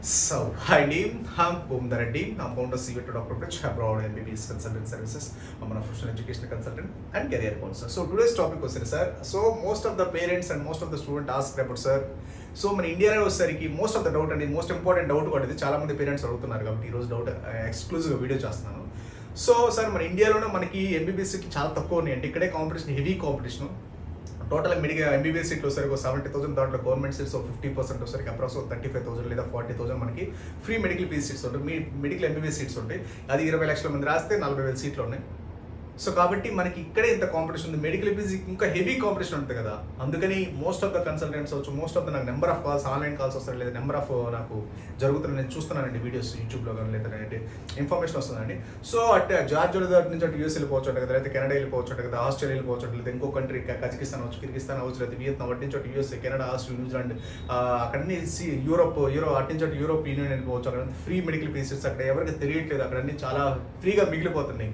So, hi name, I'm Bomdar Reddy. I'm founder CEO to Dr. Rich Abroad MBBS Consultant Services. I'm a professional education consultant and career counselor. So, today's topic was, sir, so most of the parents and most of the students ask about, sir, so మన ఇండియాలో వచ్చేసరికి most of the doubt అండి most important doubt కూడా ఇది చాలా మంది parents అడుగుతున్నారు కాబట్టి ఈ రోజు డౌట్ ఎక్స్క్లూజివ్గా వీడియో చేస్తున్నాను సో సార్ మన ఇండియాలోనే మనకి ఎంబీబీఎస్ సీట్లు చాలా తక్కువ ఉన్నాయి అంటే ఇక్కడే competition heavy competition total medical MBBS సీట్లు వచ్చరికి సెవెంటీ థౌసండ్ దాంట్లో గవర్నమెంట్ సీట్స్ ఫిఫ్టీ పర్సెంట్ వచ్చరికి అప్రాక్స్ థర్టీ ఫైవ్ థౌసండ్ లేదా ఫార్టీ థౌసండ్ మనకి ఫ్రీ మెడికల్ పీస్ సీట్స్ ఉంటాయి మీ మెడికల్ ఎంబీబీఎస్ సీట్స్ ఉంటాయి అది ఇరవై లక్షల మంది రాస్తే నలభై వేల సీట్లు ఉన్నాయి సో కాబట్టి మనకి ఇక్కడే ఇంత కాంపిటీషన్ ఉంది మెడికల్ ఫీజు ఇంకా హెవీ కాంపిటీషన్ ఉంటుంది కదా అందుకని మోస్ట్ ఆఫ్ ద కన్సల్టెంట్స్ వచ్చు మోస్ట్ ఆఫ్ ద నాకు number of calls online calls వస్తాయి లేదా నెంబర్ ఆఫ్ నాకు జరుగుతున్న నేను చూస్తున్నానండి వీడియోస్ యూట్యూబ్లో కానీ లేదా ఇన్ఫర్మేషన్ వస్తుందండి సో అట్టే జార్జ్ దగ్గర నుంచి అటు యూఎస్ వెళ్ళిపోవచ్చు అంట కదా లేదా కెనడా వెళ్ళిపోవచ్చు అంట కదా ఆస్ట్రేలియా వెళ్ళిపోవచ్చు అంట లేదా ఇంకో కంట్రీ కజకిస్తాన్ అవచ్చు కిర్గిస్తాన్ అవచ్చు లేదా వియత్నాం అటు నుంచి అటు యూఎస్ కెనడా ఆస్ట్రేలియా న్యూజిలాండ్ అక్కడన్నీ యూరోప్ యూరో అటు నుంచి అటు యూరోప్ యూనియన్ వెళ్ళిపోవచ్చు అక్కడ ఫ్రీ మెడికల్ ఫీసెస్ అక్కడ ఎవరికి తెలియట్లేదు అక్కడ అన్ని చాలా ఫ్రీగా మిగిలిపోతున్నాయి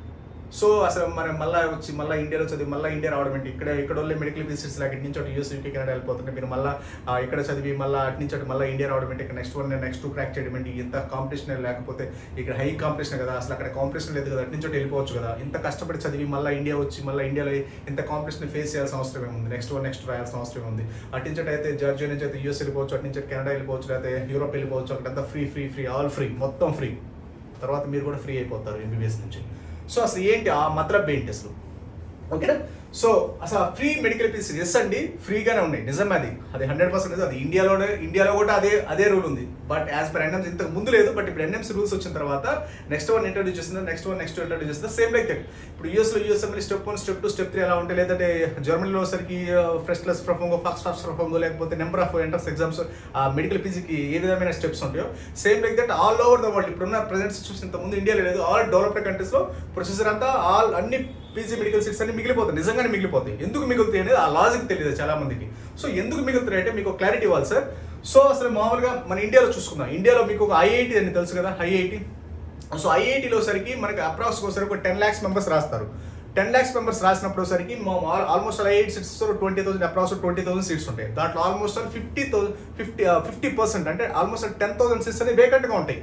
సో అసలు మనం మళ్ళీ వచ్చి మళ్ళీ ఇండియాలో చదివి మళ్ళీ ఇండియా రావడం ఏంటి ఇక్కడ ఇక్కడ వాళ్ళే మెడికల్ ఫీసెస్ లాగా ఇటు నుంచి అటు యూఎస్ యూకే కెనడా వెళ్ళిపోతుంటే మీరు మళ్ళీ ఇక్కడ చదివి మళ్ళీ అటు నుంచి అటు మళ్ళీ ఇండియా రావడం ఏంటి ఇక్కడ next one next two crack చేయడం ఏంటి ఇంత కాంపిటీషన్ లేకపోతే ఇక్కడ హై కాంపిటీషన్ కదా అసలు అక్కడ కాంపిటీషన్ లేదు కదా అటు నుంచి అటు వెళ్ళిపోవచ్చు కదా ఇంత కష్టపడి చదివి మళ్ళీ ఇండియా వచ్చి మళ్ళీ ఇండియాలో ఇంత కాంపిటీషన్ ఫేస్ చేయాల్సిన అవసరం ఏముంది నెక్స్ట్ వన్ నెక్స్ట్ రాయాల్సిన అవసరం ఉంది అటు నుంచి అటు అయితే జార్జియా నుంచి అయితే యూఎస్ వెళ్ళిపోవచ్చు అటు నుంచి అటు కెనడా వెళ్ళిపోవచ్చు లేకపోతే యూరోప్ వెళ్ళిపోవచ్చు అక్కడంతా free free free all free మొత్తం ఫ్రీ తర్వాత మీరు కూడా ఫ్రీ అయిపోతారు ఎంబీబీఎస్ నుంచి సో అసలు ఏంటి ఆ మతలబ్ ఏంటి అసలు ఓకేనా సో అసలు ఫ్రీ మెడికల్ ఫీస్ ఎస్ అండి ఫ్రీగానే ఉన్నాయి నిజమే అది అది హండ్రెడ్ పర్సెంట్ అది ఇండియాలోనే ఇండియాలో కూడా అదే అదే రూల్ ఉంది బట్ యాజ్ పర్ ఎన్ఎంస్ ఇంతకు ముందు లేదు బట్ ఇప్పుడు ఎన్ఎంసీ రూల్స్ వచ్చిన తర్వాత నెక్స్ట్ వన్ ఇంట్రడ్యూస్ చేస్తుంది నెక్స్ట్ వన్ నెక్స్ట్ ఇంట్రడ్యూస్ చేస్తుంది సేమ్ లైక్ దట్ ఇప్పుడు యూఎస్లో USMLE step one step two step three ఎలా ఉంటాయి లేదంటే జర్మనీలో వచ్చరికి ఫస్ట్ క్లాస్ ప్రఫంగో ఫస్ట్ ఫస్ట్ ప్రఫంగో లేకపోతే నెంబర్ ఆఫ్ ఎంట్రన్స్ ఎగ్జామ్స్ ఆ మెడికల్ ఫీజుకి ఏ విధమైన స్టెప్స్ ఉంటాయో same like that all over the world ఇప్పుడున్న ప్రజెంట్ సిచ్యువేషన్ ఇంత ముందు ఇండియాలో లేదు ఆల్ డెవలప్డ్ కంట్రీస్లో ప్రొసెసర్ అంతా ఆల్ అన్ని పీజీ మెడికల్ సీట్స్ అన్ని మిగిలిపోతాయి నిజంగానే మిగిలిపోతాయి ఎందుకు మిగులుతాయి అనేది ఆ లాజిక్ తెలియదు చాలా మందికి సో ఎందుకు మిగులుతాయి అంటే మీకు క్లారిటీ ఇవ్వాలి సార్ సో అసలు మామూలుగా మన ఇండియాలో చూసుకుందాం ఇండియాలో మీకు ఒక ఐఐటి అని తెలుసు కదా ఐఐటి సో ఐఐటిలో సరికి మనకి అప్రాక్స్ ఒకసారి ఒక టెన్ ల్యాక్స్ మెంబర్స్ రాస్తారు టెన్ ల్యాక్స్ మెంబర్స్ రాసినప్పుడు సరికి almost IIT seats twenty thousand approx twenty thousand seats ఉంటాయి దాంట్లో almost fifty thousand fifty fifty percent అంటే ఆల్మోస్ట్ టెన్ థౌసండ్ సీట్స్ అనేవి వేకెంట్గా ఉంటాయి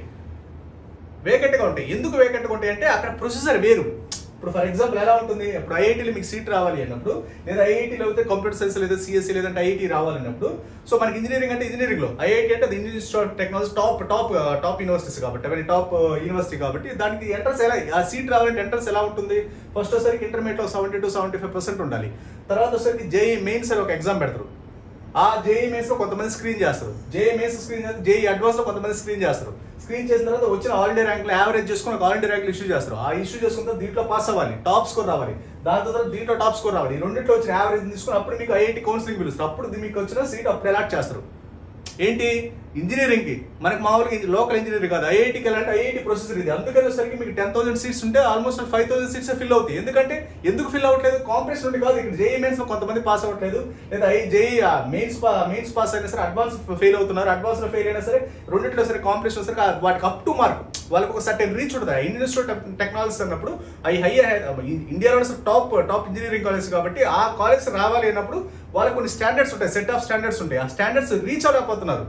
వేకెంట్గా ఉంటాయి ఎందుకు వేకెంట్గా ఉంటాయి అంటే అక్కడ ప్రొసెసర్ వేరు ఇప్పుడు ఫర్ ఎగ్జాంపుల్ ఎలా ఉంటుంది ఇప్పుడు ఐఐటీలో మీకు సీట్ రావాలి అన్నప్పుడు లేదా ఐఐటీలో అయితే కంప్యూటర్ సైన్స్ లేదా సిఎస్సి లేదంటే ఐఐటీ రావాలన్నప్పుడు సో మనకి ఇంజనీరింగ్ అంటే ఇంజనీరింగ్ లో ఐఐటీ అంటే అది engineering technology top top top universities కాబట్టి అవన్నీ టాప్ యూనివర్సిటీ కాబట్టి దానికి ఎంట్రన్స్ ఎలా ఆ సీట్ రావాలంటే ఎంట్రన్స్ ఎలా ఉంటుంది ఫస్ట్ వచ్చేసరికి ఇంటర్మీడియట్ లో seventy two seventy five percent ఉండాలి తర్వాత వచ్చేసరికి జేఈ మెయిన్స్ అని ఒక ఎగ్జామ్ పెడతారు ఆ జేఈ మెయిన్స్ లో కొంతమంది స్క్రీన్ చేస్తారు JEE mains screen JEE advance లో కొంతమంది స్క్రీన్ చేస్తారు స్క్రీన్ చేసిన తర్వాత వచ్చిన ఆల్ ఇండియా ర్యాంక్ యావరేజ్ చేసుకుని ఒక ఆల్ ఇండియా ర్యాంక్ ఇష్యూ చేస్తారు ఆ ఇష్యూ చేసుకున్న దీంట్లో పాస్ అవ్వాలి టాప్ స్కోర్ రావాలి దాని తర్వాత దీంట్లో టాప్ స్కోర్ రావాలి ఈ రెండింటిలో వచ్చిన యావరేజ్ తీసుకుని అప్పుడు మీకు ఐఐటి కౌన్సిలింగ్ పిలుస్తారు అప్పుడు మీకు వచ్చిన సీట్ అప్పుడు అలాట్ చేస్తారు ఏంటి ఇంజనీరింగ్ కి మనకి మామూలుగా లోకల్ ఇంజనీరింగ్ కాదు ఐఐటికి వెళ్ళాలంటే ఐఐటి ప్రొసెసర్ ఇది అందుకని వచ్చేసరికి మీకు టెన్ థౌసండ్ సీట్స్ ఉంటే almost five thousand seats fill అవుతాయి ఎందుకంటే ఎందుకు ఫిల్ అవ్వట్లేదు కాంపిటీషన్ ఉండి కాదు ఇక్కడ జేఈ మెయిన్స్ లో కొంతమంది పాస్ అవ్వట్లేదు లేదా I JEE mains mains pass అయినా సరే అడ్వాన్స్ ఫెయిల్ అవుతున్నారు అడ్వాన్స్ లో ఫెయిల్ అయినా సరే రెండింటిలో సరే కాంపిటీషన్ సరే వాటికి అప్ టు మార్క్ వాళ్ళకి ఒక సర్టెన్ రీచ్ ఉంటుంది ఇండియన్ ఇన్స్టిట్యూట్ ఆఫ్ టెక్నాలజీ అన్నప్పుడు అవి హై ఇండియాలో టాప్ టాప్ ఇంజనీరింగ్ కాలేజ్ కాబట్టి ఆ కాలేజ్ రావాలి అన్నప్పుడు వాళ్ళకి కొన్ని స్టాండర్డ్స్ ఉంటాయి సెట్ ఆఫ్ స్టాండర్డ్స్ ఉంటాయి ఆ స్టాండర్డ్స్ రీచ్ అవ్వలేకపోతున్నారు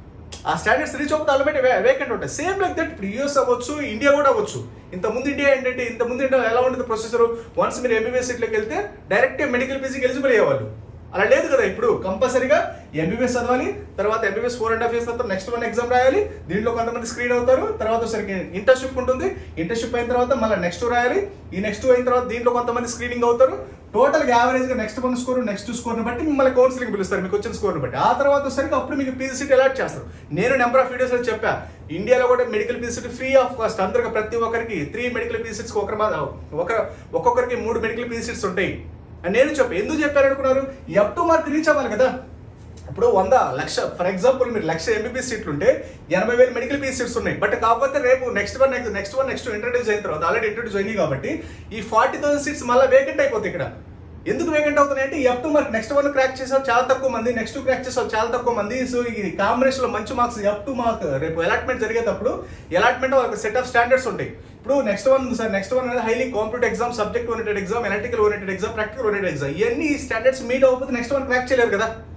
ఆ స్టాండర్డ్స్ రీచ్ అవ్వకపోతే ఆల్రెడీ వేకెంట్ ఉంటాయి సేమ్ లైక్ దట్ ఇప్పుడు యూఎస్ అవ్వచ్చు ఇండియా కూడా అవ్వచ్చు ఇంత ముందు ఇండియా ఏంటంటే ఇంత ముందు ఇండియా ఎలా ఉంటుంది ప్రొసెసర్ వన్స్ మీరు ఎంబీబీఎస్ సీట్లోకి వెళ్తే డైరెక్ట్ మెడికల్ ఫీజీకి ఎలిజిబుల్ అయ్యేవాళ్ళు అలా లేదు కదా ఇప్పుడు కంపల్సరీగా ఎంబీబీఎస్ చదవాలి తర్వాత MBBS four and half years తర్వాత నెక్స్ట్ వన్ ఎగ్జామ్ రాయాలి దీంట్లో కొంతమంది స్క్రీన్ అవుతారు తర్వాత సరికి ఇంటర్న్షిప్ ఉంటుంది ఇంటర్న్షిప్ అయిన తర్వాత మళ్ళీ నెక్స్ట్ రాయాలి ఈ నెక్స్ట్ అయిన తర్వాత దీంట్లో కొంతమంది స్క్రీనింగ్ అవుతారు టోటల్ యావరేజ్ గా next one score next score ని బట్టి మిమ్మల్ని కౌన్సిలింగ్ పిలుస్తారు మీకు వచ్చిన స్కోర్ ని బట్టి ఆ తర్వాత వచ్చేసరికి అప్పుడు మీకు పీజీ సీట్ అలాట్ చేస్తారు నేను నెంబర్ ఆఫ్ వీడియోస్ లో చెప్పా ఇండియాలో కూడా medical PG seat free of cost అందరికి ప్రతి ఒక్కరికి త్రీ మెడికల్ పీజీ సీట్స్ ఒకరి ఒక ఒక్కొక్కరికి మూడు మెడికల్ పీజీ సీట్స్ ఉంటాయి అని నేను చెప్పాను ఎందుకు చెప్పారు అనుకున్నారు ఎప్ టు మార్క్ రీచ్ అవ్వాలి కదా ఇప్పుడు వంద లక్ష ఫర్ ఎగ్జాంపుల్ మీరు లక్ష ఎంబీబీఎస్ సీట్లు ఉంటే ఎనభై వేలు మెడికల్ పీస్ సీట్స్ ఉన్నాయి బట్ కాకపోతే రేపు next one next next one next introduce అయిన తర్వాత ఆల్రెడీ ఇంట్రడ్యూస్ అయింది కాబట్టి ఈ ఫార్టీ థౌసండ్ సీట్స్ మళ్ళీ వేకెంట్ అయిపోతాయి ఇక్కడ ఎందుకు వేకెంట్ అవుతున్నాయి అంటే up to mark next one crack చేసే చాలా తక్కువ మంది నెక్స్ట్ క్రాక్ చేసే చాలా తక్కువ మంది సో ఈ కాంబినేషన్ లో మంచి మార్క్స్ ఎప్ టు మార్క్ రేపు అలాట్మెంట్ జరిగేటప్పుడు అలాట్మెంట్ ఒక సెట్ ఆఫ్ స్టాండర్డ్స్ ఉంటాయి ఇప్పుడు next one sir next one అనేది highly competitive exam subject oriented exam analytical oriented exam practical oriented exam ఇవన్నీ స్టాండర్డ్స్ మీట్ అవ్వకపోతే నెక్స్ట్ వన్ క్రాక్ చేయలేరు కదా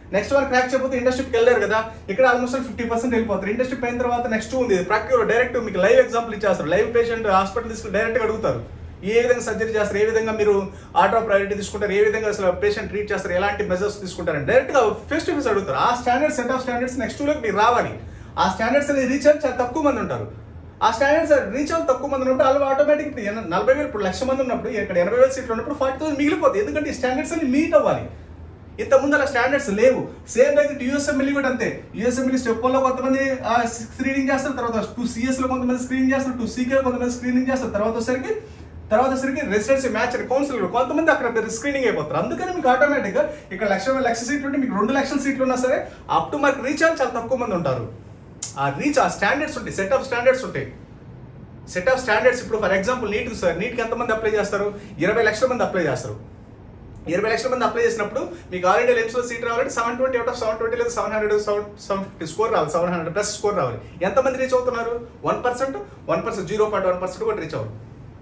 నెక్స్ట్ వన్ క్రాక్ చేయకపోతే ఇండస్ట్రీకి వెళ్ళారు కదా ఇక్కడ ఆల్మోస్ట్ ఫిఫ్టీ పర్సెంట్ వెళ్ళిపోతారు ఇండస్ట్రీ పోయిన తర్వాత నెక్స్ట్ ఉంది ప్రాక్టికల్ డైరెక్ట్ మీకు లైవ్ ఎగ్జాంపుల్ ఇచ్చేస్తారు లైవ్ పేషెంట్ హాస్పిటల్ తీసుకుని డైరెక్ట్గా అడుగుతారు ఏ విధంగా సర్జరీ చేస్తారు ఏ విధంగా మీరు ఆటో ప్రయారిటీ తీసుకుంటారు ఏ విధంగా అసలు పేషెంట్ ట్రీట్ చేస్తారు ఎలాంటి మెజర్స్ తీసుకుంటారని డైరెక్ట్గా ఫేస్ టు ఫేస్ అడుగుతారు ఆ standard set of standards next లోకి మీరు రావాలి ఆ స్టాండర్డ్స్ అనేది రీచ్ అవ్వాలి చాలా తక్కువ మంది ఉంటారు ఆ స్టాండర్డ్స్ రీచ్ అవ్వాలి తక్కువ మంది ఉన్నప్పుడు అలా ఆటోమేటిక్ ఇప్పుడు ఎన- నలభై వేలు ఇప్పుడు లక్ష మంది ఉన్నప్పుడు ఇక్కడ ఎనభై వేల సీట్లు ఉన్నప్పుడు ఫార్టీ థౌసండ్ మిగిలిపోతుంది ఎందుకంటే ఈ స్టాండర్డ్స్ అన్ని మీట్ అవ్వాలి ఇంత ముందు అలా స్టాండర్డ్స్ లేవు సేమ్ అయితే యూఎస్ఎంఎల్ఈ కూడా అంతే యూఎస్ఎంఎల్ఈ స్టెప్ వన్ లో కొంతమంది స్క్రీనింగ్ చేస్తారు తర్వాత టూ సిఎస్ లో కొంతమంది స్క్రీనింగ్ చేస్తారు టూ సీకే కొంతమంది స్క్రీనింగ్ చేస్తారు తర్వాత వచ్చేసరికి తర్వాత వచ్చేసరికి రెసిడెన్సీ మ్యాచ్ కౌన్సిల్ కొంతమంది అక్కడ స్క్రీనింగ్ అయిపోతారు అందుకని మీకు ఆటోమేటిక్ గా ఇక్కడ లక్ష లక్ష సీట్లు ఉంటే మీకు రెండు లక్షల సీట్లు ఉన్నా సరే అప్ టు మార్క్ రీచ్ అవ్వాలి చాలా తక్కువ మంది ఉంటారు ఆ రీచ్ ఆ స్టాండర్డ్స్ ఉంటాయి సెట్ ఆఫ్ స్టాండర్డ్స్ ఉంటాయి సెట్ ఆఫ్ స్టాండర్డ్స్ ఇప్పుడు ఫర్ ఎగ్జాంపుల్ నీట్ సార్ నీట్కి ఎంతమంది అప్లై చేస్తారు ఇరవై లక్షల మంది అప్లై చేస్తారు ఇరవై లక్షల మంది అప్లై చేసినప్పుడు మీకు ఆల్ ఇండియా లెమ్స్లో సీట్ రావాలంటే seven twenty out of seven twenty లేదా seven hundred seven seven fifty score రావాలి సెవెన్ హండ్రెడ్ ప్లస్ స్కోర్ రావాలి ఎంతమంది రీచ్ అవుతున్నారు one percent one percent zero point one percent కూడా రీచ్ అవ్వరు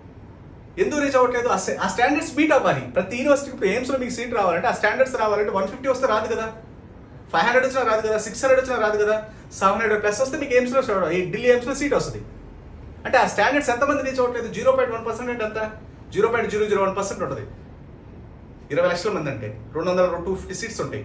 ఎందుకు రీచ్ అవ్వట్లేదు ఆ స్టా- ఆ స్టాండర్డ్స్ మీట్ అవ్వాలి ప్రతి యూనివర్సిటీకి ఇప్పుడు ఎయిమ్స్లో మీకు సీట్ రావాలంటే ఆ స్టాండర్డ్స్ రావాలంటే వన్ ఫిఫ్టీ వస్తే రాదు కదా ఫైవ్ హండ్రెడ్ వచ్చినా రాదు కదా సిక్స్ హండ్రెడ్ వచ్చినా రాదు కదా సెవెన్ హండ్రెడ్ ప్లస్ వస్తే మీకు ఎయిమ్స్లో ఈ ఢిల్లీ ఎయిమ్స్లో సీట్ వస్తుంది అంటే ఆ స్టాండర్డ్స్ ఎంతమంది రీచ్ అవ్వట్లేదు జీరో పాయింట్ వన్ పర్సెంట్ అంటే ఎంత zero point zero zero one percent ఉంటుంది ఇరవై లక్షల మంది అంటే రెండు వందల టూ ఫిఫ్టీ సీట్స్ ఉంటాయి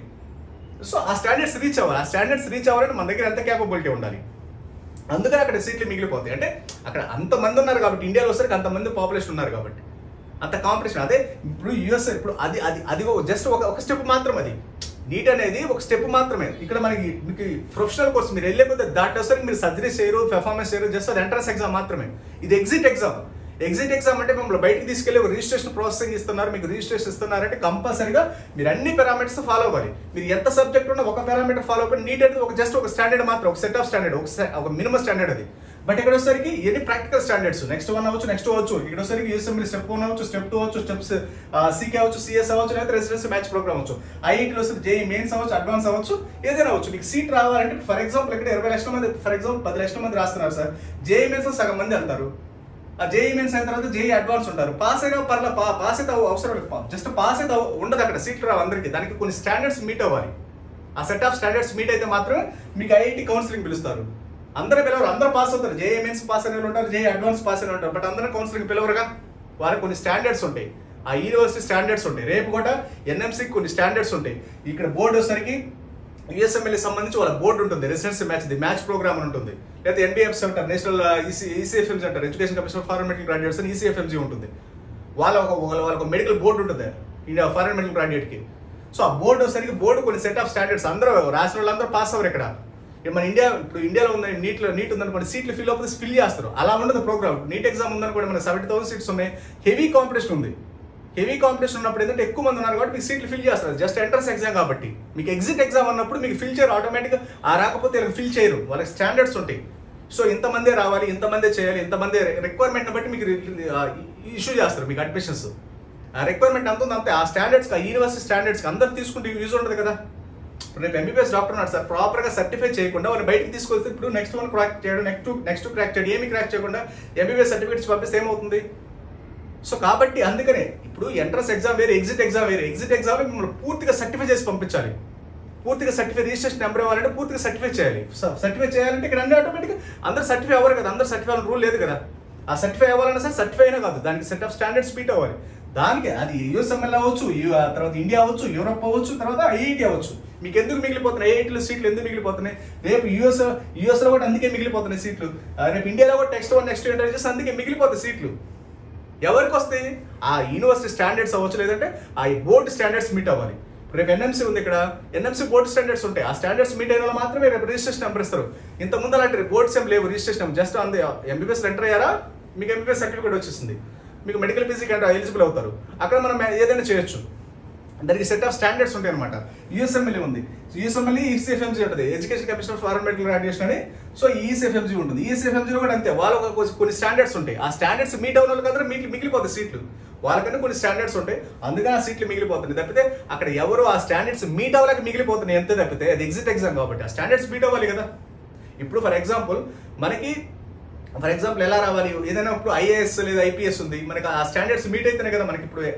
సో ఆ స్టాండర్డ్స్ రీచ్ అవ్వాలి ఆ స్టాండర్డ్స్ రీచ్ అవ్వాలంటే మన దగ్గర ఎంత క్యాపబిలిటీ ఉండాలి అందుకని అక్కడ సీట్లు మిగిలిపోతాయి అంటే అక్కడ అంతమంది ఉన్నారు కాబట్టి ఇండియాలో వచ్చరికి అంతమంది పాపులేషన్ ఉన్నారు కాబట్టి అంత కాంపిటీషన్ అదే ఇప్పుడు యుఎస్ ఇప్పుడు అది అది అది జస్ట్ ఒక ఒక స్టెప్ మాత్రం అది నీట్ అనేది ఒక స్టెప్ మాత్రమే ఇక్కడ మనకి మీకు ప్రొఫెషనల్ కోర్స్ మీరు వెళ్ళే కొద్ది దాటేసరికి మీరు సర్జరీ చేయరు పెర్ఫార్మెన్స్ చేయరు జస్ట్ అది ఎంట్రన్స్ ఎగ్జామ్ మాత్రమే ఇది ఎగ్జిట్ ఎగ్జామ్ ఎగ్జిట్ ఎగ్జామ్ అంటే మిమ్మల్ని బయటికి తీసుకెళ్ళి ఒక రిజిస్ట్రేషన్ ప్రాసెసింగ్ ఇస్తున్నారు మీకు రిజిస్ట్రేషన్ ఇస్తున్నారంటే కంపల్సరీగా మీరు అన్ని పారామీటర్స్ ఫాలో అవ్వాలి మీరు ఎంత సబ్జెక్ట్ ఉన్నా ఒక పారామీటర్ ఫాలో అవ్వాలి నీట్ అనేది ఒక జస్ట్ ఒక స్టాండర్డ్ మాత్రం ఒక సెట్ ఆఫ్ స్టాండర్డ్ ఒక se- ఒక మినిమం స్టాండర్డ్ అది బట్ ఇక్కడ వచ్చేసరికి ఎన్ని ప్రాక్టికల్ స్టాండర్డ్స్ నెక్స్ట్ వన్ అవ్వచ్చు నెక్స్ట్ అవ్వచ్చు ఇక్కడ వచ్చేసరికి యూఎస్ఎంబీ స్టెప్ వన్ అవ్వచ్చు స్టెప్ టూ అవ్వచ్చు స్టెప్స్ సీకే అవ్వచ్చు సిఎస్ అవ్వచ్చు లేదా రెసిడెన్సీ మ్యాచ్ ప్రోగ్రామ్ అవ్వచ్చు ఐఐటీలో వస్తే జేఈ మెయిన్స్ అవ్వచ్చు అడ్వాన్స్ అవ్వచ్చు ఏదైనా అవ్వచ్చు మీకు సీట్ రావాలంటే ఫర్ ఎగ్జాంపుల్ ఇక్కడ ఇరవై లక్షల మంది ఫర్ ఎగ్జాంపుల్ పది లక్షల మంది రాస్తున్నారు సార్ జేఈ మెయిన్స్ సగం మంది వెళ్తారు ఆ జేఈ మెయిన్స్ అయిన తర్వాత జేఈ అడ్వాన్స్ ఉంటారు పాస్ అయినా పర్ల పాస్ అయితే అవ- అవసరం లేదు జస్ట్ పాస్ అయితే అవ- ఉండదు అక్కడ సీట్లు రావు అందరికి దానికి కొన్ని స్టాండర్డ్స్ మీట్ అవ్వాలి ఆ సెట్ ఆఫ్ స్టాండర్డ్స్ మీట్ అయితే మాత్రమే మీకు ఐఐటి కౌన్సిలింగ్ పిలుస్తారు అందరూ పిలవరు అందరూ పాస్ అవుతారు జేఈ మెయిన్స్ పాస్ అయిన వాళ్ళు ఉంటారు జేఈ అడ్వాన్స్ పాస్ అయిన వాళ్ళు ఉంటారు బట్ అందరూ కౌన్సిలింగ్ పిలవరుగా వారికి కొన్ని స్టాండర్డ్స్ ఉంటాయి ఆ యూనివర్సిటీ స్టాండర్డ్స్ ఉంటాయి రేపు కూడా ఎన్ఎంసీకి కొన్ని స్టాండర్డ్స్ ఉంటాయి ఇక్కడ బోర్డు వచ్చేసరికి యుఎస్ఎంఎల్ఏ సంబంధించి వాళ్ళ బోర్డు ఉంటుంది residency match the match program అని ఉంటుంది లేదా ఎన్బిఎఫ్స్ అంటారు నేషనల్ ఈసీ ఈసీఎఫ్ఎంజీ అంటారు education commission foreign medical graduates అని ఈసీఎఫ్ఎంజీ ఉంటుంది వాళ్ళ ఒక వాళ్ళ వాళ్ళ మెడికల్ బోర్డు ఉంటుంది ఇండియా ఫారెన్ మెడికల్ గ్రాడ్యుయేట్కి సో ఆ బోర్డు వచ్చేసరికి బోర్డు కొన్ని సెట్ ఆఫ్ స్టాండర్డ్స్ అందరూ రాసిన వాళ్ళందరూ పాస్ అవ్వరు ఇక్కడ ఇప్పుడు మన ఇండియా ఇప్పుడు ఇండియాలో ఉంది నీట్లో నీట్ ఉందనుకోండి సీట్లు ఫిల్ అవుతుంది ఫిల్ చేస్తారు అలా ఉండదు ప్రోగ్రామ్ నీట్ ఎగ్జామ్ ఉందనుకోండి మనకి సెవెంటీ థౌసండ్ సీట్స్ ఉన్నాయి హెవీ కాంపిటీషన్ ఉంది హెవీ కాంపిటీషన్ ఉన్నప్పుడు ఏంటంటే ఎక్కువ మంది ఉన్నారు కాబట్టి మీకు సీట్లు ఫిల్ చేస్తారు జస్ట్ ఎంట్రన్స్ ఎగ్జామ్ కాబట్టి మీకు ఎగ్జిట్ ఎగ్జామ్ అన్నప్పుడు మీకు ఫిల్ చేయరు ఆటోమేటిక్గా ఆ రాకపోతే వీళ్ళకి ఫిల్ చేయరు వాళ్ళకి స్టాండర్డ్స్ ఉంటాయి సో ఇంతమందే రావాలి ఇంతమందే చేయాలి ఇంతమందే రిక్వైర్మెంట్ బట్టి మీకు ఇష్యూ చేస్తారు మీకు అడ్మిషన్స్ ఆ రిక్వైర్మెంట్ అంత ఉంది అంతే ఆ స్టాండర్డ్స్ ఆ యూనివర్సిటీ స్టాండర్డ్స్ అందరు తీసుకుంటే యూజ్ ఉంటుంది కదా ఇప్పుడు రేపు ఎంబీబీఎస్ డాక్టర్ ఉన్నాడు సార్ ప్రాపర్గా సర్టిఫై చేయకుండా వాళ్ళు బయటికి తీసుకొస్తే ఇప్పుడు నెక్స్ట్ వన్ క్రాక్ చేయడం నెక్స్ట్ నెక్స్ట్ క్రాక్ చేయడం ఏమి క్రాక్ చేయకుండా ఎంబీబీఎస్ సర్టిఫికేట్స్ పంపిస్తే ఏమవుతుంది సో కాబట్టి అందుకనే ఇప్పుడు ఎంట్రన్స్ ఎగ్జామ్ వేరే ఎగ్జిట్ ఎగ్జామ్ వేరే ఎగ్జిట్ ఎగ్జామ్ మిమ్మల్ని పూర్తిగా సర్టిఫై చేసి పంపించాలి పూర్తిగా సర్టిఫై రిజిస్ట్రేషన్ నెంబర్ ఇవ్వాలంటే పూర్తిగా సర్టిఫై చేయాలి సర్టిఫై చేయాలంటే ఇక్కడ అన్ని ఆటోమేటిక్గా అందరూ సర్టిఫై అవ్వరు కదా అందరూ సర్టిఫై అవ్వాలని రూల్ లేదు కదా ఆ సర్టిఫై అవ్వాలన్నా సరే సర్టిఫై అయినా కాదు దానికి సెట్ ఆఫ్ స్టాండర్డ్స్ మీట్ అవ్వాలి దానికి అది యూఎస్ఎంఎల్ అవ్వచ్చు యు- ఆ తర్వాత ఇండియా అవ్వచ్చు యూరోప్ అవ్వచ్చు తర్వాత ఐఐటి అవ్వచ్చు మీకు ఎందుకు మిగిలిపోతున్నాయి ఐఐటీలో సీట్లు ఎందుకు మిగిలిపోతున్నాయి రేపు యూఎస్ యూఎస్లో కూడా అందుకే మిగిలిపోతున్నాయి సీట్లు ఆ, రేపు ఇండియాలో కూడా నెక్స్ట్ వన్ నెక్స్ట్ ఇంటర్ చేస్తే అందుకే మిగిలిపోతాయి సీట్లు ఎవరికి వస్తాయి ఆ యూనివర్సిటీ స్టాండర్డ్స్ అవ్వచ్చు లేదంటే ఆ బోర్డు స్టాండర్డ్స్ మీట్ అవ్వాలి రేపు ఎన్ఎంసీ ఉంది ఇక్కడ ఎన్ఎంసీ బోర్డు స్టాండర్డ్స్ ఉంటాయి ఆ స్టాండర్డ్స్ మీట్ అయిన వాళ్ళు మాత్రమే రేపు రిజిస్ట్రేషన్ నెంబర్ ఇస్తారు ఇంత ముందు అలాంటి బోర్డ్స్ ఏం లేవు రిజిస్ట్రేషన్ నెంబర్ జస్ట్ అంది ఎంబీబీఎస్ ఎంటర్ అయ్యారా మీకు ఎంబీబీఎస్ సర్టిఫికేట్ వచ్చేసింది మీకు మెడికల్ ఫీజీకి ఎలిజిబుల్ అవుతారు అక్కడ మనం ఏదైనా చేయొచ్చు దానికి సెట్ ఆఫ్ స్టాండర్డ్స్ ఉంటాయి అనమాట యూఎస్ఎంఎల్ఏ ఉంది యూఎస్ఎంఎల్ఏ ఈసీఎఫ్ఎంజీ ఉంటుంది education commission of foreign medical graduation అని సో ఈసీఎఫ్ఎంజీ ఉంటుంది ఈసీఎఫ్ఎంజీలో కూడా అంతే వాళ్ళ ఒక కొ- కొన్ని స్టాండర్డ్స్ ఉంటాయి ఆ స్టాండర్డ్స్ మీట్ అయిన వాళ్ళకి అందరూ మిగిలి మిగిలిపోతాయి సీట్లు వాళ్ళకన్నా కొన్ని స్టాండర్డ్స్ ఉంటాయి అందుకని ఆ సీట్లు మిగిలిపోతున్నాయి తప్పితే అక్కడ ఎవరు ఆ స్టాండర్డ్స్ మీట్ అవ్వలేక మిగిలిపోతున్నాయి అంతే తప్పితే అది ఎగ్జిట్ ఎగ్జామ్ కాబట్టి ఆ స్టాండర్డ్స్ మీట్ అవ్వాలి కదా ఇప్పుడు ఫర్ ఎగ్జాంపుల్ మనకి ఫర్ ఎగ్జాంపుల్ ఎలా రావాలి ఏదైనా ఇప్పుడు ఐఏఎస్ లేదా ఐపీఎస్ ఉంది మనకి ఆ స్టాండర్డ్స్ మీట్ అయితేనే కదా మనకి ఇప్పుడు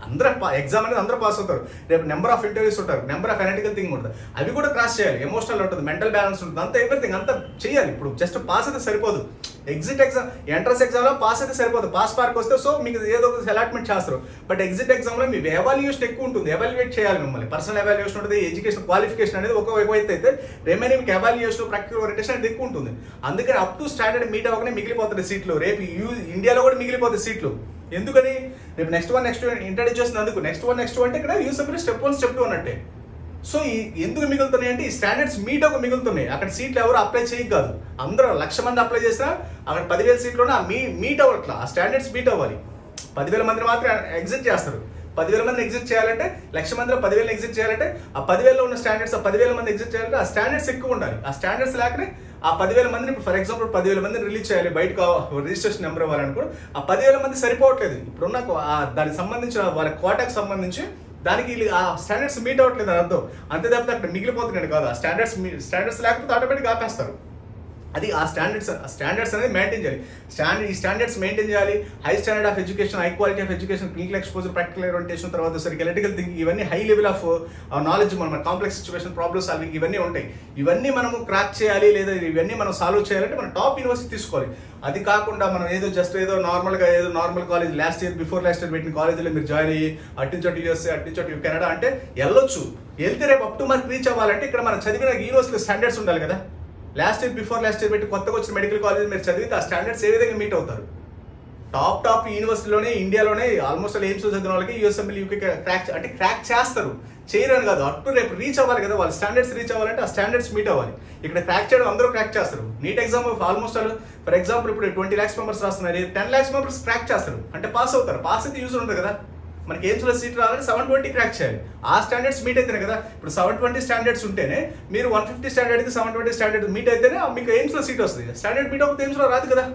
అందరూ ఎగ్జామ్ అనేది అందరూ పాస్ అవుతారు రేపు నెంబర్ ఆఫ్ ఇంటర్వ్యూస్ ఉంటారు నెంబర్ ఆఫ్ అనలిటికల్ థింగ్ ఉంటుంది అవి కూడా క్రాస్ చేయాలి ఎమోషనల్ ఉంటుంది మెంటల్ బ్యాలెన్స్ ఉంటుంది అంతా ఎవ్రీథింగ్ అంతా చేయాలి ఇప్పుడు జస్ట్ పాస్ అయితే సరిపోదు ఎగ్జిట్ ఎగ్జామ్ ఎంట్రన్స్ ఎగ్జామ్లో పాస్ అయితే సరిపోదు పాస్ మార్క్ వస్తే సో మీకు ఏదో ఒక అలాట్మెంట్ చేస్తారు బట్ ఎగ్జిట్ ఎగ్జామ్లో మీ ఎవాల్యుయేషన్ ఎక్కువ ఉంటుంది ఎవాల్యుయేట్ చేయాలి మిమ్మల్ని పర్సనల్ ఎవాల్యుయేషన్ ఉంటుంది ఎడ్యుకేషన్ క్వాలిఫికేషన్ అనేది ఒక వైపు అయితే రిమైనింగ్ మీకు ఎవాల్యుయేషన్ ప్రాక్టికల్ ఓరియంటేషన్ అనేది ఎక్కువ ఉంటుంది అందుకని అప్ టు స్టాండర్డ్ మీట్ అవ్వగానే మిగిలిపోతుంది సీట్లు రేపు యూ ఇండియాలో కూడా మిగిలిపోతుంది సీట్లు ఎందుకని రేపు నెక్స్ట్ వన్ నెక్స్ట్ ఇంట్రడ్యూస్ చేసినందుకు నెక్స్ట్ వన్ నెక్స్ట్ అంటే ఇక్కడ యూసఫ్ స్టెప్ వన్ స్టెప్ టూ అన్నట్టే సో ఈ ఎందుకు మిగులుతున్నాయి అంటే ఈ స్టాండర్డ్స్ మీట్ ఒక మిగులుతున్నాయి అక్కడ సీట్లు ఎవరు అప్లై చేయ కాదు అందరూ లక్ష మంది అప్లై చేసినా అక్కడ పదివేల సీట్లోనే ఆ మీ మీట్ అవ్వట్లా ఆ స్టాండర్డ్స్ మీట్ అవ్వాలి పదివేల మందిని మాత్రం ఎగ్జిట్ చేస్తారు పదివేల మంది ఎగ్జిట్ చేయాలంటే లక్ష మందిలో పదివేలు ఎగ్జిట్ చేయాలంటే ఆ పదివేలలో ఉన్న స్టాండర్డ్స్ ఆ పదివేల మంది ఎగ్జిట్ చేయాలంటే ఆ స్టాండర్డ్స్ ఎక్కువ ఉండాలి ఆ స్టాండర్డ్స్ లేకనే ఆ పదివేల మందిని ఇప్పుడు ఫర్ ఎగ్జాంపుల్ పదివేల మందిని రిలీజ్ చేయాలి బయట రిజిస్ట్రేషన్ నెంబర్ ఇవ్వాలనుకో ఆ పదివేల మంది సరిపోవట్లేదు ఇప్పుడున్న కో- ఆ దానికి సంబంధించిన వాళ్ళ కోటాకు సంబంధించి దానికి వీళ్ళు ఆ స్టాండర్డ్స్ మీట్ అవ్వట్లేదు అని అర్థం అంతే తప్పితే అక్కడ మిగిలిపోతున్నాడు కాదు ఆ స్టాండర్డ్స్ స్టాండర్డ్స్ లేకపోతే ఆటోమేటిక్ ఆపేస్తారు అది ఆ స్టాండర్డ్స్ ఆ స్టాండర్డ్స్ అనేది మెయింటైన్ చేయాలి స్టాండర్డ్ ఈ స్టాండర్డ్స్ మెయింటైన్ చేయాలి high standard of education high quality of education clinical exposure practical orientation తర్వాత సరికి ఎలక్ట్రికల్ థింకింగ్ ఇవన్నీ హై లెవెల్ ఆఫ్ నాలెడ్జ్ మన కాంప్లెక్స్ సిచ్యువేషన్ ప్రాబ్లమ్ సాల్వింగ్ ఇవన్నీ ఉంటాయి ఇవన్నీ మనము క్రాక్ చేయాలి లేదా ఇవన్నీ మనం సాల్వ్ చేయాలంటే మనం టాప్ యూనివర్సిటీ తీసుకోవాలి అది కాకుండా మనం ఏదో జస్ట్ ఏదో నార్మల్గా ఏదో normal college last year before last year పెట్టిన కాలేజీలో మీరు జాయిన్ అయ్యి అటు చోటు యూఎస్ఏ అటు చోటు కెనడా అంటే వెళ్ళొచ్చు వెళ్తే రేపు అప్ టు మార్క్ రీచ్ అవ్వాలంటే ఇక్కడ మనం చదివిన యూనివర్సిటీ స్టాండర్డ్స్ ఉండాలి కదా last year before last year పెట్టి కొత్తగా వచ్చిన మెడికల్ కాలేజ్ మీరు చదివితే ఆ స్టాండర్డ్స్ ఏ విధంగా మీట్ అవుతారు టాప్ టాప్ యూనివర్సిటీలోనే ఇండియాలోనే ఆల్మోస్ట్ ఎయిమ్స్ చదివిన వాళ్ళకి యూఎస్ఎంఎల్ యూకే క్రాక్ అంటే క్రాక్ చేస్తారు చేయరు అని కాదు అటు రేపు రీచ్ అవ్వాలి కదా వాళ్ళ స్టాండర్డ్స్ రీచ్ అవ్వాలంటే ఆ స్టాండర్డ్స్ మీట్ అవ్వాలి ఇక్కడ క్రాక్ చేయడం అందరూ క్రాక్ చేస్తారు NEET exam almost for example ఇప్పుడు ట్వంటీ ల్యాక్స్ మెంబర్స్ రాస్తున్నారు టెన్ ల్యాక్స్ మెంబర్స్ క్రాక్ చేస్తారు అంటే పాస్ అవుతారు పాస్ అయితే యూజ్ ఉంటుంది కదా మనకి ఎయిమ్స్ లో సీట్ రావాలంటే సెవెన్ ట్వంటీ క్రాక్ చేయాలి ఆ స్టాండర్డ్స్ మీట్ అయితేనే కదా ఇప్పుడు సెవెన్ ట్వంటీ స్టాండర్డ్స్ ఉంటేనే మీరు వన్ ఫిఫ్టీ స్టాండర్డ్కి సెవెన్ ట్వంటీ స్టాండర్డ్ మీట్ అయితేనే మీకు ఎయిమ్స్ లో సీట్ వస్తుంది స్టాండర్డ్ మీట్ అవుతుంది ఎయిమ్స్ లో రాదు కదా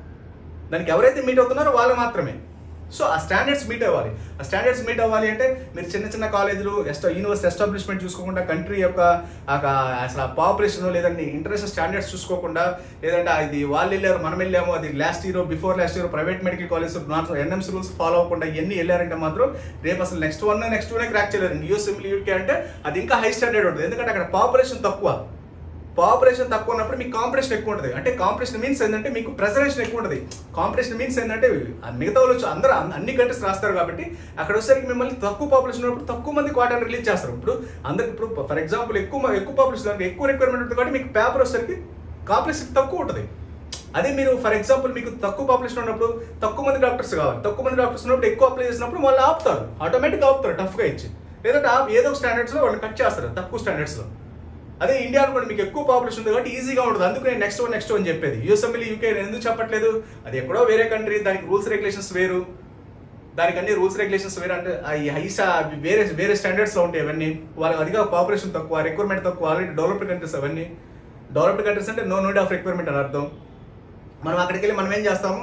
దానికి ఎవరైతే మీట్ అవుతున్నారో వాళ్ళు మాత్రమే సో ఆ స్టాండర్డ్స్ మీట్ అవ్వాలి ఆ స్టాండర్డ్స్ మీట్ అవ్వాలి అంటే మీరు చిన్న చిన్న కాలేజీలు ఎస్టా యూనివర్సిటీ ఎస్టాబ్లిష్మెంట్ చూసుకోకుండా కంట్రీ యొక్క ఆ క- అసలు ఆ పాపులేషన్ లేదంటే ఇంటర్నేషనల్ స్టాండర్డ్స్ చూసుకోకుండా లేదంటే ఇది వాళ్ళు వెళ్ళారు మనం వెళ్ళాము అది last year before last year private medical college NMC rules follow అవ్వకుండా ఇవన్నీ వెళ్ళారంటే మాత్రం రేపు అసలు నెక్స్ట్ వన్ నెక్స్ట్ టూనే క్రాక్ చేయలేరు యూఎస్ఎంలీ యూకే అంటే అది ఇంకా హై స్టాండర్డ్ ఉంటుంది ఎందుకంటే అక్కడ పాపులేషన్ తక్కువ పాపులేషన్ తక్కువ ఉన్నప్పుడు మీకు కాంపిటీషన్ ఎక్కువ ఉంటుంది అంటే కాంపిటీషన్ మీన్స్ ఏంటంటే మీకు ప్రెజరేషన్ ఎక్కువ ఉంటుంది కాంపిటీషన్ మీన్స్ ఏంటంటే ఆ మిగతా వాళ్ళు వచ్చి అందరూ అన్ని- అన్ని కంట్రీస్ రాస్తారు కాబట్టి అక్కడ వచ్చేసరికి మిమ్మల్ని తక్కువ పాపులేషన్ ఉన్నప్పుడు తక్కువ మంది క్వార్టర్ రిలీజ్ చేస్తారు ఇప్పుడు అందరికి ఇప్పుడు ఫర్ ఎగ్జాంపుల్ ఎక్కువ మ- ఎక్కువ పాపులేషన్ ఎక్కువ రిక్వైర్మెంట్ ఉంటుంది కాబట్టి మీకు పేపర్ వచ్చేసరికి కాంపిటీషన్ తక్కువ ఉంటుంది అదే మీరు ఫర్ ఎగ్జాంపుల్ మీకు తక్కువ పాపులేషన్ ఉన్నప్పుడు తక్కువ మంది డాక్టర్స్ కావాలి తక్కువ మంది డాక్టర్స్ ఉన్నప్పుడు ఎక్కువ అప్లై చేసినప్పుడు వాళ్ళు ఆపుతారు ఆటోమేటిక్ ఆపుతారు టఫ్గా ఇచ్చి లేదంటే ఆప్- ఏదో ఒక స్టాండర్డ్స్లో వాళ్ళు కట్ చేస్తారు తక్కువ స్టాండర్డ్స్లో అదే ఇండియా కూడా మీకు ఎక్కువ పాపులేషన్ ఉంది కాబట్టి ఈజీగా ఉంటుంది అందుకు నేను నెక్స్ట్ వన్ నెక్స్ట్ వన్ చెప్పేది యూఎస్ఎంఎల్ యూకే నేను ఎందుకు చెప్పట్లేదు అది ఎక్కడో వేరే కంట్రీ దానికి రూల్స్ రెగ్యులేషన్స్ వేరు దానికి అన్ని రూల్స్ రెగ్యులేషన్స్ వేరే అంటే ఈ హైసా వేరే వేరే స్టాండర్డ్స్ లో ఉంటాయి అవన్నీ వాళ్ళకి అదిగా పాపులేషన్ తక్కువ రిక్వైర్మెంట్ తక్కువ ఆల్రెడీ డెవలప్డ్ కంట్రీస్ అవన్నీ డెవలప్డ్ కంట్రీస్ అంటే నో నీడ్ ఆఫ్ రిక్వైర్మెంట్ అని అర్థం మనం అక్కడికి వెళ్ళి మనం ఏం చేస్తాము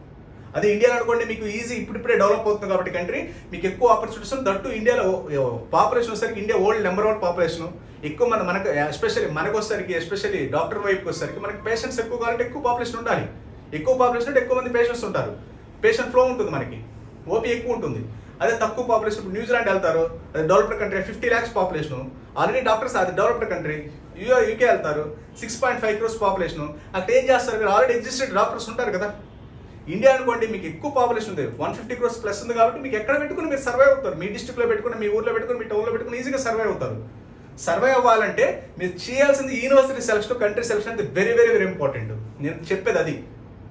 అదే ఇండియా అనుకోండి మీకు ఈజీ ఇప్పుడిప్పుడే డెవలప్ అవుతుంది కాబట్టి కంట్రీ మీకు ఎక్కువ ఆపర్చునిటీస్ దట్టు ఇండియాలో పాపులేషన్ వచ్చేసరికి India world number one population ఎక్కువ మన మనకు ఎస్పెషల్లీ మనకు వచ్చేసరికి ఎస్పెషల్లీ డాక్టర్ వైపుకి వచ్చేసరికి మనకి పేషెంట్స్ ఎక్కువ కావాలంటే ఎక్కువ పాపులేషన్ ఉండాలి ఎక్కువ పాపులేషన్ అంటే ఎక్కువ మంది పేషెంట్స్ ఉంటారు పేషెంట్ ఫ్లో ఉంటుంది మనకి ఓపీ ఎక్కువ ఉంటుంది అదే తక్కువ పాపులేషన్ ఇప్పుడు న్యూజిలాండ్ వెళ్తారు అది developed country fifty lakhs population already doctors అది డెవలప్డ్ కంట్రీ యూఏ యూకే వెళ్తారు six point five crores population అక్కడ ఏం చేస్తారు మీరు ఆల్రెడీ ఎగ్జిస్టెడ్ డాక్టర్స్ ఉంటారు కదా ఇండియా అనుకోండి మీకు ఎక్కువ పాపులేషన్ ఉంది వన్ ఫిఫ్టీ క్రోస్ ప్లస్ ఉంది కాబట్టి మీకు ఎక్కడ పెట్టుకుని మీరు సర్వైవ్ అవుతారు మీ డిస్ట్రిక్ట్లో పెట్టుకుని మీ ఊర్లో పెట్టుకుని మీ టౌన్లో పెట్టుకుని ఈజీగా సర్వైవ్ అవుతారు సర్వైవ్ అవ్వాలంటే మీరు చేయాల్సింది యూనివర్సిటీ సెలక్షన్ కంట్రీ సెలక్షన్ అంటే వెరీ వెరీ వెరీ ఇంపార్టెంట్ నేను చెప్పేది అది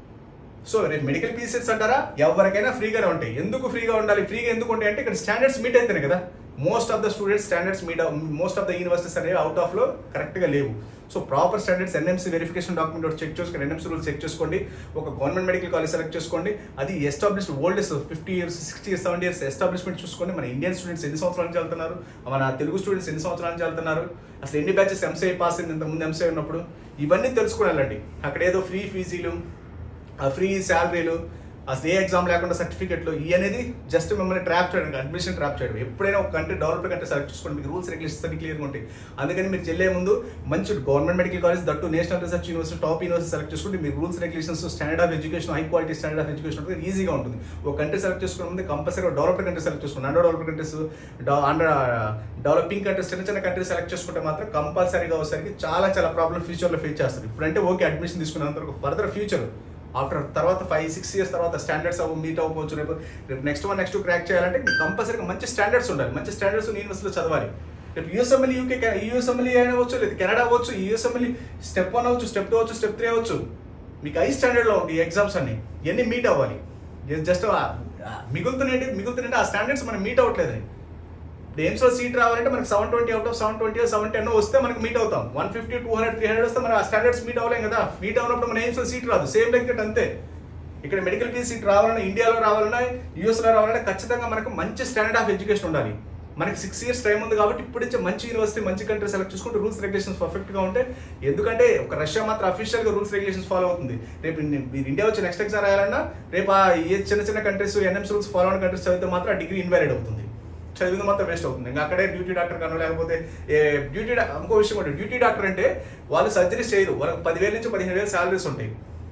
సో రేపు మెడికల్ పీసెస్ అంటారా ఎవరికైనా ఫ్రీగానే ఉంటాయి ఎందుకు ఫ్రీగా ఉండాలి ఫ్రీగా ఎందుకు ఉంటాయి అంటే ఇక్కడ స్టాండర్డ్స్ మీట్ అవుతాయి కదా most of the students standards meet most of the universities అనేవి అవుట్ ఆఫ్ లో కరెక్ట్ గా లేవు so proper standards NMC verification document check చేసుకోండి ఎన్ఎంసీ రూల్స్ చెక్ చేసుకోండి ఒక గవర్నమెంట్ మెడికల్ కాలేజ్ సెలెక్ట్ చేసుకోండి అది established oldest fifty years sixty years seventy years establishment చూసుకోండి మన ఇండియన్ స్టూడెంట్స్ ఎన్ని సంవత్సరాల నుంచి వెళ్తున్నారు మన తెలుగు స్టూడెంట్స్ ఎన్ని సంవత్సరాల నుంచి వెళ్తున్నారు అసలు ఎన్ని బ్యాచెస్ ఎంసీఐ పాస్ అయింది ఇంతకుముందు ఎంసీఐ ఉన్నప్పుడు ఇవన్నీ తెలుసుకుని వెళ్ళండి అక్కడ ఏదో ఫ్రీ ఫీజీలు ఫ్రీ శాలరీలు అసలు ఏ ఎగ్జామ్ లేకుండా సర్టిఫికెట్లు ఈ అనేది జస్ట్ మిమ్మల్ని ట్రాప్ చేయడం అడ్మిషన్ ట్రాప్ చేయడం ఎప్పుడైనా ఒక కంట్రీ డెవలప్ కంట్రీ సెలెక్ట్ చేసుకోండి మీకు రూల్స్ రెగ్యులేషన్స్ అన్ని క్లియర్గా ఉంటాయి అందుకని మీరు చెల్లే ముందు మంచి government medical college that national research university top university select చేసుకుంటే మీ rules regulations standard of education high quality standard of education ఉంటుంది ఈజీగా ఉంటుంది ఒక కంట్రీ సెలెక్ట్ చేసుకునే ముందు కంపల్సరీ డెవలప్డ్ కంట్రీ సెలెక్ట్ చేసుకోండి under developed countries under developing countries చిన్న చిన్న కంట్రీస్ సెలెక్ట్ చేసుకుంటే మాత్రం కంపల్సరీగా వచ్చేసరికి చాలా చాలా ప్రాబ్లమ్ ఫ్యూచర్లో ఫేస్ చేస్తారు ఇప్పుడంటే ఓకే అడ్మిషన్ తీసుకున్నంత వరకు ఫర్దర్ ఫ్యూచర్ ఆఫ్టర్ తర్వాత ఫైవ్ సిక్స్ ఇయర్స్ తర్వాత స్టాండర్డ్స్ అవ్వ మీట్ అవ్వవచ్చు రేపు రేపు నెక్స్ట్ వన్ నెక్స్ట్ క్రాక్ చేయాలంటే మీకు కంపల్సరీగా మంచి స్టాండర్డ్స్ ఉండాలి మంచి స్టాండర్డ్స్ యూనివర్సిటీలో చదవాలి రేపు యూఎస్ఎంఎల్ యూకే యూఎస్ఎంఎల్ అవ్వచ్చు లేదు కెనడా అవ్వచ్చు యూఎస్ఎంఎల్ స్టెప్ వన్ అవ్వచ్చు స్టెప్ టూ అవ్వచ్చు స్టెప్ త్రీ అవ్వచ్చు మీకు హై స్టాండర్డ్లో ఉంటాయి ఎగ్జామ్స్ అన్ని ఇవన్నీ మీట్ అవ్వాలి జస్ట్ మిగులుతున్నాయంటే మిగులుతున్నాయంటే ఆ స్టాండర్డ్స్ మనం మీట్ అవ్వట్లేదని ఇప్పుడు ఎయిమ్స్లో సీట్ రావాలంటే మనకి seven twenty out of seven twenty seven ten వస్తే మనకి మీట్ అవుతాం one fifty two hundred three hundred వస్తే మన ఆ స్టాండర్డ్స్ మీట్ అవ్వలేం కదా మీట్ అవునప్పుడు మన ఎయిమ్స్లో సీట్ రాదు సేమ్ లైక్ దట్ అంతే ఇక్కడ మెడికల్ ఫీజ్ సీట్ రావాలన్నా ఇండియాలో రావాలన్నా యూఎస్లో రావాలన్నా ఖచ్చితంగా మనకు మంచి స్టాండర్డ్ ఆఫ్ ఎడ్యుకేషన్ ఉండాలి మనకి సిక్స్ ఇయర్స్ టైం ఉంది కాబట్టి ఇప్పుడు నుంచి మంచి యూనివర్సిటీ మంచి కంట్రీ సెలెక్ట్ చేసుకుంటే రూల్స్ రెగ్యులేషన్స్ పర్ఫెక్ట్గా ఉంటే ఎందుకంటే ఒక రష్యా మాత్రం అఫీషియల్గా రూల్స్ రెగ్యులేషన్స్ ఫాలో అవుతుంది రేపు ని- మీరు ఇండియా వచ్చి నెక్స్ట్ ఎగ్జామ్ రాయాలన్నా రేపు ఆ ఏ చిన్న చిన్న కంట్రీస్ ఎన్ఎంసీ రూల్స్ ఫాలో అయిన కంట్రీస్ చదివితే మాత్రం ఆ డిగ్రీ ఇన్వాలిడ్ అవుతుంది చదివింది మొత్తం వేస్ట్ అవుతుంది ఇంకా అక్కడే డ్యూటీ డాక్టర్ కన్నా లేకపోతే ఏ డ్యూటీ డా- ఇంకో విషయం కూడా డ్యూటీ డాక్టర్ అంటే వాళ్ళు సర్జరీస్ చేయరు వాళ్ళకి పదివేల నుంచి పదిహేను వేలు శాలరీస్ ఉంటాయి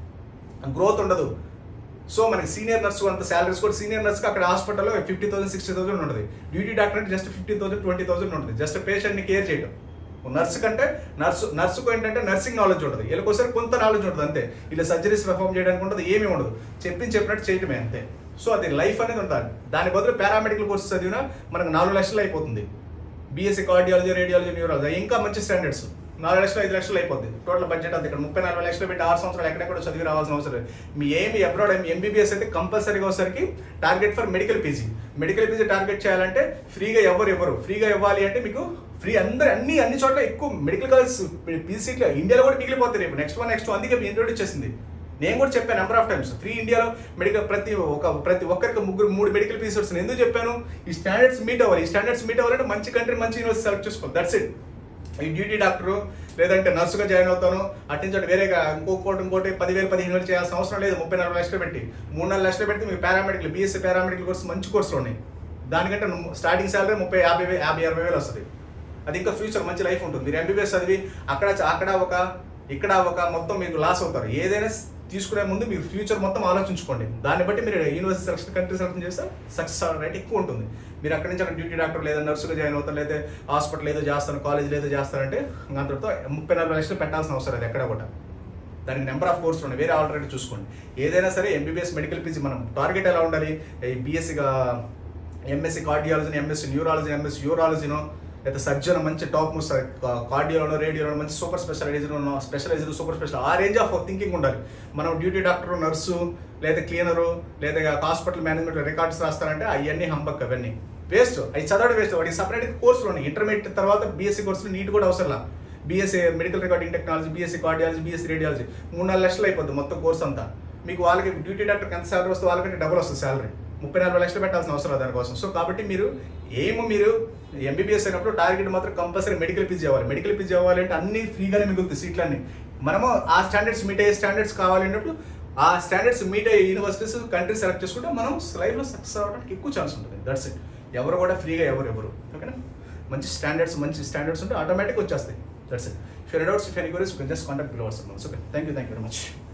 గ్రోత్ ఉండదు సో మనకి సీనియర్ నర్సు అంత శాలరీస్ కూడా సీనియర్ నర్స్కి అక్కడ హాస్పిటల్లో ఫిఫ్టీ థౌసండ్ సిక్స్టీ థౌసండ్ ఉంటుంది డ్యూటీ డాక్టర్ అంటే just fifty thousand twenty thousand ఉంటుంది జస్ట్ పేషెంట్ని కేర్ చేయడం నర్సు కంటే నర్సు నర్సుకు ఏంటంటే నర్సింగ్ నాలెడ్జ్ ఉంటుంది వీళ్ళకోసారి కొంత నాలెడ్జ్ ఉంటుంది అంతే ఇలా సర్జరీస్ పర్ఫామ్ చేయడానికి ఉంటుంది ఏమీ ఉండదు చెప్పింది చెప్పినట్టు చేయటమే అంతే సో అది లైఫ్ అనేది ఉంటుంది దాని బదులు పారామెడికల్ కోర్స్ చదివినా మనకు నాలుగు లక్షలు అయిపోతుంది బీఎస్సీ కార్డియాలజీ రేడియాలజీ న్యూరాలజీ ఇంకా మంచి స్టాండర్డ్స్ నాలుగు లక్షలు ఐదు లక్షలు అయిపోద్ది టోటల్ బడ్జెట్ అంత ఇక్కడ ముప్పై నలభై లక్షలు పెట్టి ఆరు సంవత్సరాలు ఎక్కడెక్కడ చదివి రావాల్సిన అవసరం లేదు మీ ఏమి అబ్రాడ్ ఎంబీబీఎస్ అయితే కంపల్సరీగా వచ్చేసరికి target for medical PG medical PG target చేయాలంటే ఫ్రీగా ఎవరు ఎవరు ఫ్రీగా ఇవ్వాలి అంటే మీకు ఫ్రీ అందరు అన్ని అన్ని చోట్ల ఎక్కువ మెడికల్ కాలేజ్ పీజీ సీట్లు ఇండియాలో కూడా మిగిలిపోతాయి రేపు నెక్స్ట్ వన్ నెక్స్ట్ అందుకే ఇంట్రొడ్యూస్ చేసింది నేను కూడా చెప్పాను నెంబర్ ఆఫ్ టైమ్స్ ఫ్రీ ఇండియాలో మెడికల్ ప్రతి ఒక ప్రతి ఒక్కరికి ముగ్గురు మూడు మెడికల్ పీసెస్ వస్తుంది ఎందుకు చెప్పాను ఈ స్టాండర్డ్స్ మీట్ అవ్వాలి ఈ స్టాండర్డ్స్ మీట్ అవ్వాలంటే మంచి కంట్రీ మంచి యూనివర్సిటీ సెలెక్ట్ చేసుకోవాలి దట్స్ ఇట్ ఈ డ్యూటీ డాక్టర్ లేదంటే నర్సుగా జాయిన్ అవుతాను అట్టించండి వేరేగా ఇంకోటి ఇంకోటి పదివేలు పదిహేను వేలు చేయాల్సిన అవసరం లేదు ముప్పై నలభై లక్షలు పెట్టి మూడు నాలుగు లక్షలు పెట్టి మీకు పారామెడికల్ బీఎస్సీ పారామెడికల్ కోర్స్ మంచి కోర్సులు ఉన్నాయి దానికంటే స్టార్టింగ్ శాలరీ ముప్పై యాభై వే- యాభై అరవై వేలు వస్తుంది అది ఇంకా ఫ్యూచర్ మంచి లైఫ్ ఉంటుంది మీరు ఎంబీబీఎస్ చదివి అక్కడ అక్కడ ఒక ఇక్కడ ఒక మొత్తం మీకు లాస్ అవుతారు ఏదైనా తీసుకునే ముందు మీరు ఫ్యూచర్ మొత్తం ఆలోచించుకోండి దాన్ని బట్టి మీరు యూనివర్సిటీ సెలక్షన్ కంట్రీ సెలక్షన్ చేస్తే సక్సెస్ రేట్ ఎక్కువ ఉంటుంది మీరు అక్కడి నుంచి అక్కడ డ్యూటీ డాక్టర్ లేదా నర్సుగా జాయిన్ అవుతారు లేదా హాస్పిటల్ ఏదో చేస్తాను కాలేజ్ ఏదో చేస్తారంటే ఇంకా అంతటితో ముప్పై నలభై లక్షలు పెట్టాల్సిన అవసరం లేదు ఎక్కడ కూడా దానికి నెంబర్ ఆఫ్ కోర్సులు ఉన్నాయి వేరే ఆల్రెడీ చూసుకోండి ఏదైనా సరే ఎంబీబీఎస్ మెడికల్ పీజీ మనం టార్గెట్ ఎలా ఉండాలి బీఎస్సీగా MSc cardiology MSc neurology MSc యూరాలజీనో లేదా సర్జన్ మంచి టాప్ మోస్ట్ కార్డియోలోనో రేడియోలో మంచి super specialized specialized super special ఆ రేంజ్ ఆఫ్ థింకింగ్ ఉండాలి మనం డ్యూటీ డాక్టర్ నర్సు లేదా క్లీనరు లేదా హాస్పిటల్ మేనేజ్మెంట్ రికార్డ్స్ రాస్తారంటే అవన్నీ హంబక్ అవన్నీ వేస్ట్ అవి చదవడం వేస్ట్ వాటికి సపరేట్ కోర్సులు ఉన్నాయి ఇంటర్మీడియట్ తర్వాత బీఎస్సీ కోర్సులు నీట్ కూడా అవసరం BSc medical recording technology BSc cardiology BSc radiology మూడు నాలుగు లక్షలు అయిపోద్ది మొత్తం కోర్స్ అంతా మీకు వాళ్ళకి డ్యూటీ డాక్టర్కి ఎంత శాలరీ వస్తే వాళ్ళకంటే డబుల్ వస్తుంది శాలరీ ముప్పై నలభై లక్షలు పెట్టాల్సిన అవసరం లేదు దానికోసం సో కాబట్టి మీరు ఏమో మీరు ఎంబీబీఎస్ అయినప్పుడు టార్గెట్ మాత్రం కంపల్సరీ మెడికల్ పీజీ అవ్వాలి మెడికల్ పీజీ అవ్వాలి అంటే అన్ని ఫ్రీగానే మిగులుతాయి సీట్లన్నీ మనము ఆ స్టాండర్డ్స్ మీట్ అయ్యే స్టాండర్డ్స్ కావాలి అన్నప్పుడు ఆ స్టాండర్డ్స్ మీట్ అయ్యే యూనివర్సిటీస్ కంట్రీ సెలెక్ట్ చేసుకుంటే మనం లైఫ్లో సక్సెస్ అవ్వడానికి ఎక్కువ ఛాన్స్ ఉంటుంది దట్స్ ఇట్ ఎవరు కూడా ఫ్రీగా ఎవరు ఎవరు ఓకేనా మంచి స్టాండర్డ్స్ మంచి స్టాండర్డ్స్ ఉంటే ఆటోమేటిక్ వచ్చేస్తాయి that's it for doubts if any queries you can just contact below WhatsApp okay thank you thank you very much